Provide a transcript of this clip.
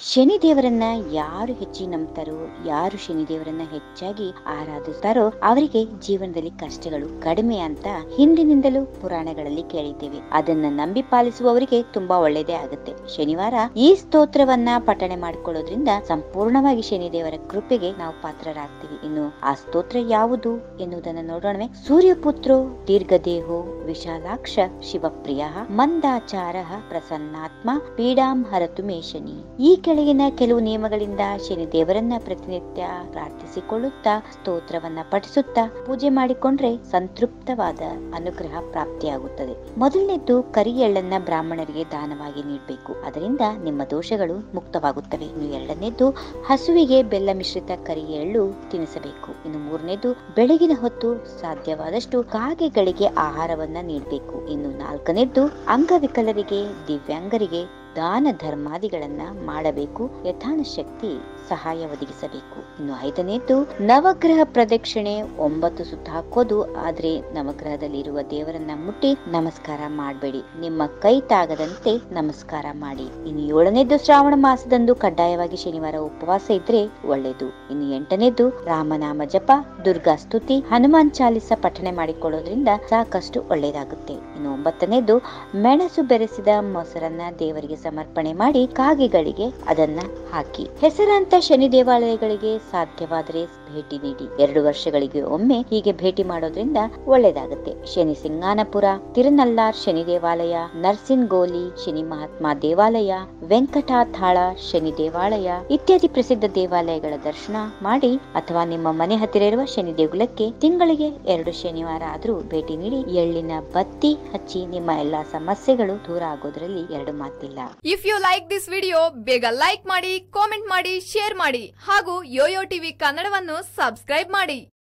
ಶನಿ ದೇವರನ್ನ ಯಾರು ಹೆಚ್ಚಿ ನಂಬ್ತಾರೋ ಯಾರು ಶನಿ ದೇವರನ್ನ ಹೆಚ್ಚಾಗಿ ಆರಾಧಿಸ್ತಾರೋ ಅವರಿಗೆ ಜೀವನದಲ್ಲಿ ಕಷ್ಟಗಳು ಕಡಿಮೆ ಅಂತ ಹಿಂದಿನಿಂದಲೂ ಪುರಾಣಗಳಲ್ಲಿ ಕೇಳಿದ್ದೇವೆ ಅದನ್ನ ನಂಬಿ ಪಾಲಿಸುವವರಿಗೆ ತುಂಬಾ ಒಳ್ಳೇದೇ ಆಗುತ್ತೆ ಶನಿವಾರ ಈ ಸ್ತೋತ್ರವನ್ನ ಪಠಣೆ ಮಾಡಿಕೊಳ್ಳೋದ್ರಿಂದ ಸಂಪೂರ್ಣವಾಗಿ ಶನಿ ದೇವರ ಕೃಪೆಗೆ ನಾವು ಪಾತ್ರರಾಗ್ತೀವಿ ಇನ್ನು ಆ ಸ್ತೋತ್ರ ಯಾವುದು ಎನ್ನುವುದನ್ನು ನೋಡೋಣವೇ ಸೂರ್ಯಪುತ್ರೋ ದೀರ್ಘದೇಹೋ ವಿಶಾಲಾಕ್ಷ ಶಿವಪ್ರಿಯ ಮಂದಾಚಾರ ಪ್ರಸನ್ನಾತ್ಮ ಪೀಡಾಂ ಹರತು ಮೇ ಶನಿ ಈ ಕೆಳಗಿನ ಕೆಲವು ನಿಯಮಗಳಿಂದ ಶನಿ ದೇವರನ್ನ ಪ್ರತಿನಿತ್ಯ ಪ್ರಾರ್ಥಿಸಿಕೊಳ್ಳುತ್ತಾ ಸ್ತೋತ್ರವನ್ನ ಪಠಿಸುತ್ತಾ ಪೂಜೆ ಮಾಡಿಕೊಂಡ್ರೆ ಸಂತೃಪ್ತವಾದ ಅನುಗ್ರಹ ಪ್ರಾಪ್ತಿಯಾಗುತ್ತದೆ ಮೊದಲನೇದ್ದು ಕರಿ ಎಳ್ಳನ್ನ ಬ್ರಾಹ್ಮಣರಿಗೆ ದಾನವಾಗಿ ನೀಡಬೇಕು ಅದರಿಂದ ನಿಮ್ಮ ದೋಷಗಳು ಮುಕ್ತವಾಗುತ್ತವೆ ಇನ್ನು ಎರಡನೇದ್ದು ಹಸುವಿಗೆ ಬೆಲ್ಲ ಮಿಶ್ರಿತ ಕರಿ ಎಳ್ಳು ತಿನ್ನಿಸಬೇಕು ಇನ್ನು ಮೂರನೇದು ಬೆಳಗಿನ ಹೊತ್ತು ಸಾಧ್ಯವಾದಷ್ಟು ಕಾಗೆಗಳಿಗೆ ಆಹಾರವನ್ನ ನೀಡಬೇಕು ಇನ್ನು ನಾಲ್ಕನೇದ್ದು ಅಂಗವಿಕಲರಿಗೆ ದಿವ್ಯಾಂಗರಿಗೆ ದಾನ ಧರ್ಮಾದಿಗಳನ್ನ ಮಾಡಬೇಕು ಯಥಾನ ಶಕ್ತಿ ಸಹಾಯ ಒದಗಿಸಬೇಕು ಇನ್ನು ಐದನೇದ್ದು ನವಗ್ರಹ ಪ್ರದಕ್ಷಿಣೆ ಒಂಬತ್ತು ಸುತ್ತ ಹಾಕೋದು ಆದ್ರೆ ನವಗ್ರಹದಲ್ಲಿ ಇರುವ ದೇವರನ್ನ ಮುಟ್ಟಿ ನಮಸ್ಕಾರ ಮಾಡಬೇಡಿ ನಿಮ್ಮ ಕೈ ತಾಗದಂತೆ ನಮಸ್ಕಾರ ಮಾಡಿ ಇನ್ನು ಏಳನೇದ್ದು ಶ್ರಾವಣ ಮಾಸದಂದು ಕಡ್ಡಾಯವಾಗಿ ಶನಿವಾರ ಉಪವಾಸ ಇದ್ರೆ ಒಳ್ಳೇದು ಇನ್ನು ಎಂಟನೇದ್ದು ರಾಮನಾಮ ಜಪ ದುರ್ಗಾ ಸ್ತುತಿ ಹನುಮಾನ್ ಚಾಲಿಸ ಪಠಣೆ ಮಾಡಿಕೊಳ್ಳೋದ್ರಿಂದ ಸಾಕಷ್ಟು ಒಳ್ಳೇದಾಗುತ್ತೆ ಇನ್ನು ಒಂಬತ್ತನೇದ್ದು ಮೆಣಸು ಬೆರೆಸಿದ ಮೊಸರನ್ನ ದೇವರಿಗೆ ಸಮರ್ಪಣೆ ಮಾಡಿ ಕಾಗೆಗಳಿಗೆ ಅದನ್ನ ಹಾಕಿ ಹೆಸರಾಂತ ಶನಿ ದೇವಾಲಯಗಳಿಗೆ ಸಾಧ್ಯವಾದರೆ ಭೇಟಿ ನೀಡಿ ಎರಡು ವರ್ಷಗಳಿಗೆ ಒಮ್ಮೆ ಹೀಗೆ ಭೇಟಿ ಮಾಡೋದ್ರಿಂದ ಒಳ್ಳೇದಾಗುತ್ತೆ ಶನಿ ಸಿಂಗಾನಪುರ ತಿರುನಲ್ಲಾರ್ ಶನಿ ದೇವಾಲಯ ನರ್ಸಿನ್ಗೋಲಿ ಶನಿ ಮಹಾತ್ಮ ದೇವಾಲಯ ವೆಂಕಟಾಥಾಳ ಶನಿ ದೇವಾಲಯ ಇತ್ಯಾದಿ ಪ್ರಸಿದ್ಧ ದೇವಾಲಯಗಳ ದರ್ಶನ ಮಾಡಿ ಅಥವಾ ನಿಮ್ಮ ಮನೆ ಹತ್ತಿರ ಇರುವ ಶನಿ ದೇಗುಲಕ್ಕೆ ತಿಂಗಳಿಗೆ ಎರಡು ಶನಿವಾರ ಆದ್ರೂ ಭೇಟಿ ನೀಡಿ ಎಳ್ಳಿನ ಬತ್ತಿ ಹಚ್ಚಿ ನಿಮ್ಮ ಎಲ್ಲಾ ಸಮಸ್ಯೆಗಳು ದೂರ ಆಗೋದ್ರಲ್ಲಿ ಎರಡು ಮಾತಿಲ್ಲ if you like this video ಬೇಗ ಲೈಕ್ ಮಾಡಿ ಕಾಮೆಂಟ್ ಮಾಡಿ ಶೇರ್ ಮಾಡಿ ಹಾಗೂ ಯೋಯೋ ಟಿವಿ ಕನ್ನಡವನ್ನು ಸಬ್ಸ್ಕ್ರೈಬ್ ಮಾಡಿ